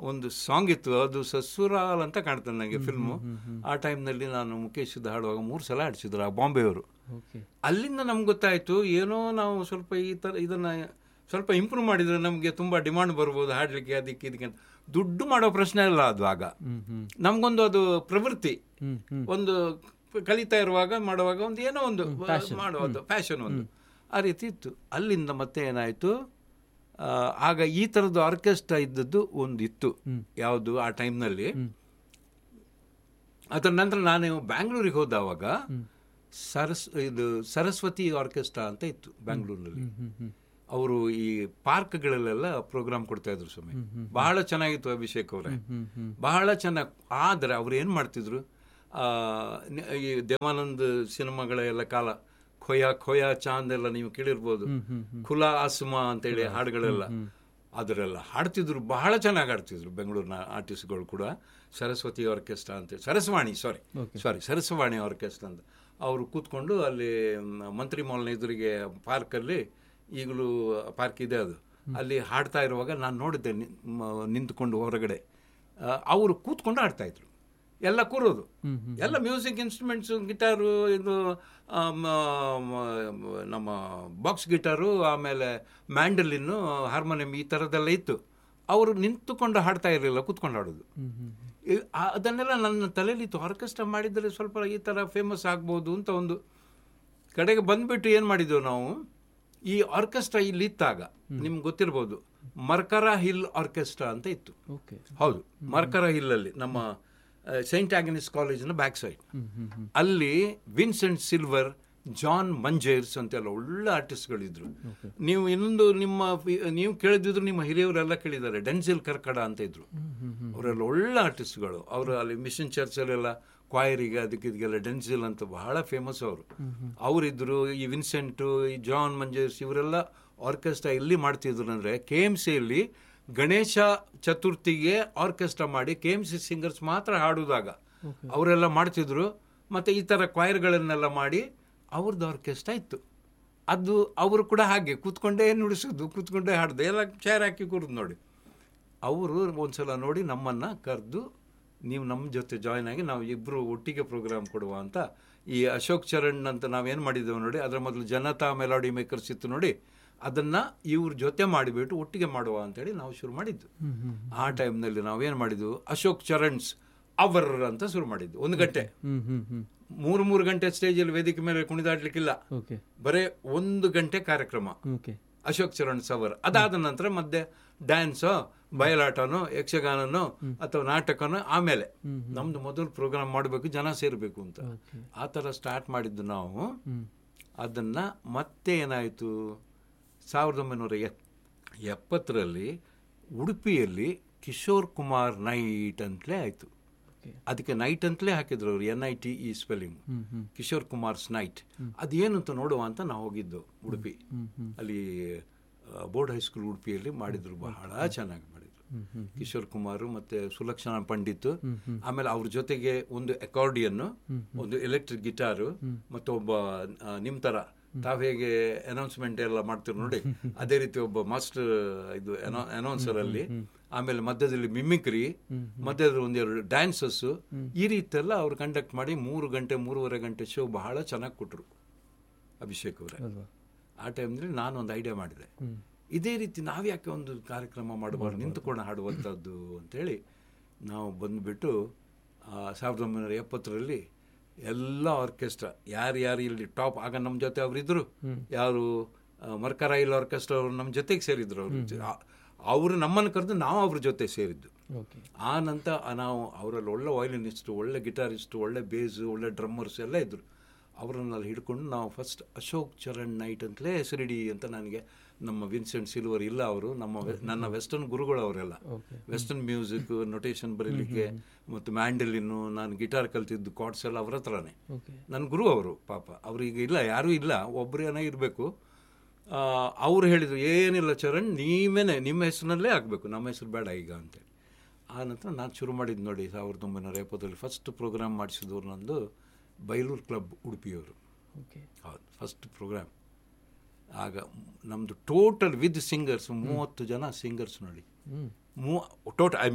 ಒಂದು ಸಾಂಗ್ ಇತ್ತು ಅದು ಸಸುರಾಲ್ ಅಂತ ಕಾಣ್ತದೆ ನನಗೆ ಫಿಲ್ಮು ಆ ಟೈಮ್ನಲ್ಲಿ ನಾನು ಮುಖೇಶ್ ಸಿದ್ಧ ಹಾಡುವಾಗ ಮೂರು ಸಲ ಹಾಡಿಸಿದ್ರು ಆ ಬಾಂಬೆಯವರು ಓಕೆ ಅಲ್ಲಿಂದ ನಮ್ಗೆ ಗೊತ್ತಾಯಿತು ಏನೋ ನಾವು ಸ್ವಲ್ಪ ಈ ಥರ ಇದನ್ನು ಸ್ವಲ್ಪ ಇಂಪ್ರೂವ್ ಮಾಡಿದರೆ ನಮಗೆ ತುಂಬ ಡಿಮಾಂಡ್ ಬರ್ಬೋದು ಹಾಡಲಿಕ್ಕೆ ಅದಕ್ಕೆ ಇದಕ್ಕೆ ಅಂತ ದುಡ್ಡು ಮಾಡೋ ಪ್ರಶ್ನೆ ಅಲ್ಲ ಅದು ಆಗ ಹ್ಮ್ ಹ್ಮ್ ನಮಗೊಂದು ಅದು ಪ್ರವೃತ್ತಿ ಹ್ಮ್ ಹ್ಮ್ ಒಂದು ಕಲಿತಾ ಇರುವಾಗ ಮಾಡುವಾಗ ಒಂದು ಏನೋ ಒಂದು ಮಾಡುವುದು ಫ್ಯಾಷನ್ ಒಂದು ಆ ರೀತಿ ಇತ್ತು ಅಲ್ಲಿಂದ ಮತ್ತೆ ಏನಾಯಿತು ಆಗ ಈ ಥರದ್ದು ಆರ್ಕೆಸ್ಟ್ರಾ ಇದ್ದದ್ದು ಒಂದು ಇತ್ತು ಯಾವುದು ಆ ಟೈಮ್ನಲ್ಲಿ ಅದರ ನಂತರ ನಾನು ಬ್ಯಾಂಗ್ಳೂರಿಗೆ ಹೋದವಾಗ ಸರಸ್ ಇದು ಸರಸ್ವತಿ ಆರ್ಕೆಸ್ಟ್ರಾ ಅಂತ ಇತ್ತು ಬ್ಯಾಂಗ್ಳೂರಿನಲ್ಲಿ ಹ್ಮ್ ಹ್ಮ್ ಅವರು ಈ ಪಾರ್ಕ್ಗಳಲ್ಲೆಲ್ಲ ಪ್ರೋಗ್ರಾಮ್ ಕೊಡ್ತಾ ಇದ್ರು ಸ್ವಾಮಿ ಬಹಳ ಚೆನ್ನಾಗಿತ್ತು ಅಭಿಷೇಕ್ ಅವರೇ ಹ್ಮ್ ಹ್ಮ್ ಬಹಳ ಚೆನ್ನಾಗಿ ಆದರೆ ಅವ್ರು ಏನು ಮಾಡ್ತಿದ್ರು ಆ, ನ- ಈ ದೇವಾನಂದ್ ಸಿನಿಮಾಗಳ ಎಲ್ಲ ಕಾಲ ಖೊಯ ಖೊಯ ಚಾಂದ್ ಎಲ್ಲ ನೀವು ಕೇಳಿರ್ಬೋದು ಖುಲಾ ಆಸ್ಮಾ ಅಂತೇಳಿ ಹಾಡುಗಳೆಲ್ಲ ಅದರೆಲ್ಲ ಹಾಡ್ತಿದ್ರು ಬಹಳ ಚೆನ್ನಾಗಿ ಹಾಡ್ತಿದ್ರು ಬೆಂಗಳೂರಿನ ಆರ್ಟಿಸ್ಟ್ಗಳು ಕೂಡ ಸರಸ್ವತಿ ಆರ್ಕೆಸ್ಟ್ರಾ ಅಂತ ಸರಸ್ವಾಣಿ ಸಾರಿ ಸಾರಿ ಸರಸ್ವಾಣಿ ಆರ್ಕೆಸ್ಟ್ರಾ ಅಂತ ಅವರು ಕೂತ್ಕೊಂಡು ಅಲ್ಲಿ ಮ್, ಮಂತ್ರಿ ಮಾಲ್ನ ಎದುರಿಗೆ ಪಾರ್ಕಲ್ಲಿ ಈಗಲೂ ಪಾರ್ಕ್ ಇದೆ ಅದು ಅಲ್ಲಿ ಹಾಡ್ತಾ ಇರುವಾಗ ನಾನು ನೋಡಿದ್ದೆ ನಿ- ಮ- ನಿಂತ್ಕೊಂಡು ಹೊರಗಡೆ ಆ, ಅವರು ಕೂತ್ಕೊಂಡು ಆಡ್ತಾ ಇದ್ರು ಎಲ್ಲ ಕೂರೋದು ಎಲ್ಲ ಮ್ಯೂಸಿಕ್ ಇನ್ಸ್ಟ್ರೂಮೆಂಟ್ಸು ಗಿಟಾರು ಇದು ಆ, ಮ- ಮ- ನಮ್ಮ ಬಾಕ್ಸ್ ಗಿಟಾರು ಆಮೇಲೆ ಮ್ಯಾಂಡಲಿನ್ನು ಹಾರ್ಮೋನಿಯಂ ಈ ಥರದ್ದೆಲ್ಲ ಇತ್ತು ಅವರು ನಿಂತುಕೊಂಡು ಹಾಡ್ತಾ ಇರಲಿಲ್ಲ ಕೂತ್ಕೊಂಡು ಹಾಡೋದು ಹ್ಮ್ ಹ್ಮ್ ಈ- ಆ- ಅದನ್ನೆಲ್ಲ ನನ್ನ ತಲೆಯಲ್ಲಿ ಇತ್ತು ಆರ್ಕೆಸ್ಟ್ರಾ ಮಾಡಿದರೆ ಸ್ವಲ್ಪ ಈ ಥರ ಫೇಮಸ್ ಆಗ್ಬೋದು ಅಂತ ಒಂದು ಕಡೆಗೆ ಬಂದ್ಬಿಟ್ಟು ಏನು ಮಾಡಿದ್ದೆವು ನಾವು ಈ ಆರ್ಕೆಸ್ಟ್ರಾ ಇಲ್ಲಿ ಇತ್ತಾಗ ನಿಮ್ಗೆ ಗೊತ್ತಿರ್ಬೋದು ಮರ್ಕರ ಹಿಲ್ ಆರ್ಕೆಸ್ಟ್ರಾ ಅಂತ ಇತ್ತು ಓಕೆ ಹೌದು ಮರ್ಕರ ಹಿಲ್ಲಲ್ಲಿ ನಮ್ಮ ಸೈಂಟ್ ಆಗ್ನಿಸ್ ಕಾಲೇಜಿನ ಬ್ಯಾಕ್ ಸೈಡ್ ಹ್ಮ್ ಹ್ಮ್ ಹ್ಮ್ ಅಲ್ಲಿ ವಿನ್ಸೆಂಟ್ ಸಿಲ್ವರ್ ಜಾನ್ ಮಂಜೇರ್ಸ್ ಅಂತೆಲ್ಲ ಒಳ್ಳೆ ಆರ್ಟಿಸ್ಟ್ಗಳಿದ್ರು ನೀವು ಇನ್ನೊಂದು ನಿಮ್ಮ ಫಿ- ನೀವು ಕೇಳಿದ್ರು ನಿಮ್ಮ ಹಿರಿಯವರೆಲ್ಲ ಕೇಳಿದ್ದಾರೆ ಡೆನ್ಸಿಲ್ ಕರ್ಕಡ ಅಂತ ಇದ್ರು ಅವರೆಲ್ಲ ಒಳ್ಳೆ ಆರ್ಟಿಸ್ಟ್ಗಳು ಅವರು ಅಲ್ಲಿ ಮಿಷನ್ ಚರ್ಚಲ್ಲೆಲ್ಲ ಕ್ವಾಯರಿಗೆ ಅದಕ್ಕೆ ಇದಕ್ಕೆಲ್ಲ ಡೆನ್ಸಿಲ್ ಅಂತ ಬಹಳ ಫೇಮಸ್ ಅವರು ಅವರಿದ್ರು ಈ ವಿನ್ಸೆಂಟು ಈ ಜಾನ್ ಮಂಜೇರ್ಸ್ ಇವರೆಲ್ಲ ಆರ್ಕೆಸ್ಟ್ರಾ ಎಲ್ಲಿ ಮಾಡ್ತಿದ್ರು ಅಂದರೆ ಕೆ ಎಮ್ ಸಿಯಲ್ಲಿ ಗಣೇಶ ಚತುರ್ಥಿಗೆ ಆರ್ಕೆಸ್ಟ್ರಾ ಮಾಡಿ ಕೆ ಎಮ್ ಸಿ ಸಿಂಗರ್ಸ್ ಮಾತ್ರ ಹಾಡುವಾಗ ಅವರೆಲ್ಲ ಮಾಡ್ತಿದ್ರು ಮತ್ತು ಈ ಥರ ಕ್ವಾಯರ್ಗಳನ್ನೆಲ್ಲ ಮಾಡಿ ಅವ್ರದ್ದು ಆರ್ಕೆಸ್ಟ್ರಾ ಇತ್ತು ಅದು ಅವರು ಕೂಡ ಹಾಗೆ ಕೂತ್ಕೊಂಡೇ ನುಡಿಸೋದು ಕೂತ್ಕೊಂಡೇ ಹಾಡ್ದು ಎಲ್ಲ ಚೇರ್ ಹಾಕಿ ಕೂರುದು ನೋಡಿ ಅವರು ಒಂದ್ಸಲ ನೋಡಿ ನಮ್ಮನ್ನು ಕರೆದು ನೀವು ನಮ್ಮ ಜೊತೆ ಜಾಯ್ನ್ ಆಗಿ ನಾವು ಇಬ್ಬರು ಒಟ್ಟಿಗೆ ಪ್ರೋಗ್ರಾಮ್ ಕೊಡುವ ಅಂತ ಈ ಅಶೋಕ್ ಚರಣ್ ಅಂತ ನಾವೇನು ಮಾಡಿದ್ದೇವೆ ನೋಡಿ ಅದರ ಮೊದಲು ಜನತಾ ಮೆಲಾಡಿ ಮೇಕರ್ಸ್ ಇತ್ತು ನೋಡಿ ಅದನ್ನು ಇವ್ರ ಜೊತೆ ಮಾಡಿಬಿಟ್ಟು ಒಟ್ಟಿಗೆ ಮಾಡುವ ಅಂತೇಳಿ ನಾವು ಶುರು ಮಾಡಿದ್ದು ಆ ಟೈಮ್ನಲ್ಲಿ ನಾವೇನು ಮಾಡಿದ್ವು ಅಶೋಕ್ ಚರಣ್ಸ್ ಅವರ್ ಅಂತ ಶುರು ಮಾಡಿದ್ದು ಒಂದು ಗಂಟೆ ಹ್ಮ್ ಹ್ಮ್ ಹ್ಮ್ ಮೂರು ಮೂರು ಗಂಟೆ ಸ್ಟೇಜಲ್ಲಿ ವೇದಿಕೆ ಮೇಲೆ ಕುಣಿದಾಡ್ಲಿಕ್ಕಿಲ್ಲ ಓಕೆ ಬರೇ ಒಂದು ಗಂಟೆ ಕಾರ್ಯಕ್ರಮ ಓಕೆ ಅಶೋಕ್ ಚರಣ್ ಸವರ್ ಅದಾದ ನಂತರ ಮಧ್ಯೆ ಡ್ಯಾನ್ಸೋ ಬಯಲಾಟನೋ ಯಕ್ಷಗಾನನೋ ಅಥವಾ ನಾಟಕನೋ ಆಮೇಲೆ ನಮ್ದು ಮೊದಲು ಪ್ರೋಗ್ರಾಮ್ ಮಾಡಬೇಕು ಜನ ಸೇರಬೇಕು ಅಂತ ಓಕೆ ಆ ಥರ ಸ್ಟಾರ್ಟ್ ಮಾಡಿದ್ದು ನಾವು ಹ್ಮ್ ಅದನ್ನು ಮತ್ತೆ ಏನಾಯಿತು ಸಾವಿರದ ಒಂಬೈನೂರ ಎಪ್ ಎಪ್ಪತ್ತರಲ್ಲಿ ಉಡುಪಿಯಲ್ಲಿ ಕಿಶೋರ್ ಕುಮಾರ್ ನೈಟ್ ಅಂತಲೇ ಆಯಿತು ಓಕೆ ಅದಕ್ಕೆ ನೈಟ್ ಅಂತಲೇ ಹಾಕಿದ್ರು ಅವರು N I T E spelling hmm hmm Kishore Kumar's night ಅದೇನು ಅಂತ ನೋಡುವ ಅಂತ ನಾವು ಹೋಗಿದ್ದು ಉಡುಪಿ ಹ್ಮ್ ಹ್ಮ್ ಅಲ್ಲಿ ಬೋರ್ಡ್ ಹೈಸ್ಕೂಲ್ ಉಡುಪಿಯಲ್ಲಿ ಮಾಡಿದ್ರು ಬಹಳ ಚೆನ್ನಾಗಿ ಮಾಡಿದ್ರು ಹ್ಮ್ ಹ್ಮ್ ಕಿಶೋರ್ ಕುಮಾರ್ ಮತ್ತೆ ಸುಲಕ್ಷಣ ಪಂಡಿತ್ ಆಮೇಲೆ ಅವ್ರ ಜೊತೆಗೆ ಒಂದು ಅಕಾರ್ಡಿಯನ್ನು ಒಂದು ಎಲೆಕ್ಟ್ರಿಕ್ ಗಿಟಾರು ಮತ್ತೆ ಒಬ್ಬ ಆ, ನಿಮ್ ತರ ತಾವ್ ಹೇಗೆ ಅನೌನ್ಸ್ಮೆಂಟ್ ಎಲ್ಲ ಮಾಡ್ತೀವಿ ನೋಡಿ ಅದೇ ರೀತಿ ಒಬ್ಬ ಮಾಸ್ಟರ್ ಇದು ಅನೌನ್ಸರ್ ಅಲ್ಲಿ ಆಮೇಲೆ ಮಧ್ಯದಲ್ಲಿ ಮಿಮಿಕ್ರಿ ಮಧ್ಯದಲ್ಲಿ ಒಂದೆರಡು ಡ್ಯಾನ್ಸಸ್ ಈ ರೀತಿ ಎಲ್ಲ ಅವ್ರು ಕಂಡಕ್ಟ್ ಮಾಡಿ ಮೂರು ಗಂಟೆ ಮೂರುವರೆ ಗಂಟೆ ಶೋ ಬಹಳ ಚೆನ್ನಾಗಿ ಕೊಟ್ಟರು ಅಭಿಷೇಕ್ ಅವರೇ ಅಲ್ವಾ ಆ ಟೈಮ್ನಲ್ಲಿ ನಾನು ಒಂದು ಐಡಿಯಾ ಮಾಡಿದೆ ಇದೇ ರೀತಿ ನಾವು ಯಾಕೆ ಒಂದು ಕಾರ್ಯಕ್ರಮ ಮಾಡಬಾರ್ದು ನಿಂತುಕೊಂಡು ಹಾಡುವಂಥದ್ದು ಅಂತೇಳಿ ನಾವು ಬಂದುಬಿಟ್ಟು ಸಾವಿರದ ಒಂಬೈನೂರ ಎಪ್ಪತ್ತರಲ್ಲಿ ಎಲ್ಲ ಆರ್ಕೆಸ್ಟ್ರಾ ಯಾರು ಯಾರು ಇಲ್ಲಿ ಟಾಪ್ ಆಗ ನಮ್ಮ ಜೊತೆ ಅವರಿದ್ದರು ಯಾರು ಆ, ಮರ್ಕರಾಯಿಲ್ ಆರ್ಕೆಸ್ಟ್ರಾ ಅವರು ನಮ್ಮ ಜೊತೆಗೆ ಸೇರಿದ್ರು ಅವರು ಅವರು ನಮ್ಮನ್ನು ಕರೆದು ನಾವು ಅವ್ರ ಜೊತೆ ಸೇರಿದ್ದು ಓಕೆ ಆ ನಂತರ ನಾವು ಅವರಲ್ಲಿ ಒಳ್ಳೆ ವಯಲಿನಿಸ್ಟು ಒಳ್ಳೆ ಗಿಟಾರಿಸ್ಟು ಒಳ್ಳೆ ಬೇಸು ಒಳ್ಳೆ ಡ್ರಮ್ಮರ್ಸ್ ಎಲ್ಲ ಇದ್ದರು ಅವರನ್ನಲ್ಲಿ ಹಿಡ್ಕೊಂಡು ನಾವು ಫಸ್ಟ್ ಅಶೋಕ್ ಚರಣ್ ನೈಟ್ ಅಂತಲೇ ಹೆಸರಿಡಿ ಅಂತ ನನಗೆ ನಮ್ಮ ವಿನ್ಸೆಂಟ್ ಸಿಲ್ವರ್ ಇಲ್ಲ ಅವರು ನಮ್ಮ ವೆ- ನನ್ನ ವೆಸ್ಟರ್ನ್ ಗುರುಗಳು ಅವರೆಲ್ಲ ಓಕೆ ವೆಸ್ಟರ್ನ್ ಮ್ಯೂಸಿಕ್ ನೊಟೇಷನ್ ಬರೀಲಿಕ್ಕೆ ಮತ್ತು ಮ್ಯಾಂಡಲಿನ್ನು ನಾನು ಗಿಟಾರ್ ಕಲ್ತಿದ್ದು ಕಾರ್ಡ್ಸ್ ಎಲ್ಲ ಅವ್ರ ಹತ್ರನೇ ಓಕೆ ನನ್ನ ಗುರು ಅವರು ಪಾಪ ಅವ್ರಿಗೆ ಇಲ್ಲ ಯಾರೂ ಇಲ್ಲ ಒಬ್ಬರೇನೇ ಇರಬೇಕು ಅವ್ರು ಹೇಳಿದರು ಏನಿಲ್ಲ ಚರಣ್ ನೀವೇನೆ ನಿಮ್ಮ ಹೆಸರಿನಲ್ಲೇ ಆಗಬೇಕು ನಮ್ಮ ಹೆಸರು ಬೇಡ ಈಗ ಅಂತೇಳಿ ಆ ನಂತರ ನಾನು ಶುರು ಮಾಡಿದ್ದು ನೋಡಿ ಸಾವಿರದ ಒಂಬೈನೂರ ಎಪ್ಪತ್ತರಲ್ಲಿ ಫಸ್ಟ್ ಪ್ರೋಗ್ರಾಮ್ ಮಾಡಿಸಿದವ್ರು ನಂದು ಬೈಲೂರು ಕ್ಲಬ್ ಉಡುಪಿಯವರು ಓಕೆ ಹೌದು ಫಸ್ಟ್ ಪ್ರೋಗ್ರಾಮ್ ಆಗ ನಮ್ಮದು ಟೋಟಲ್ ವಿತ್ ಸಿಂಗರ್ಸ್ ಮೂವತ್ತು ಜನ ಸಿಂಗರ್ಸ್ ನೋಡಿ ಹ್ಮ್ ಮೂ ಟೋಟಲ್ ಐ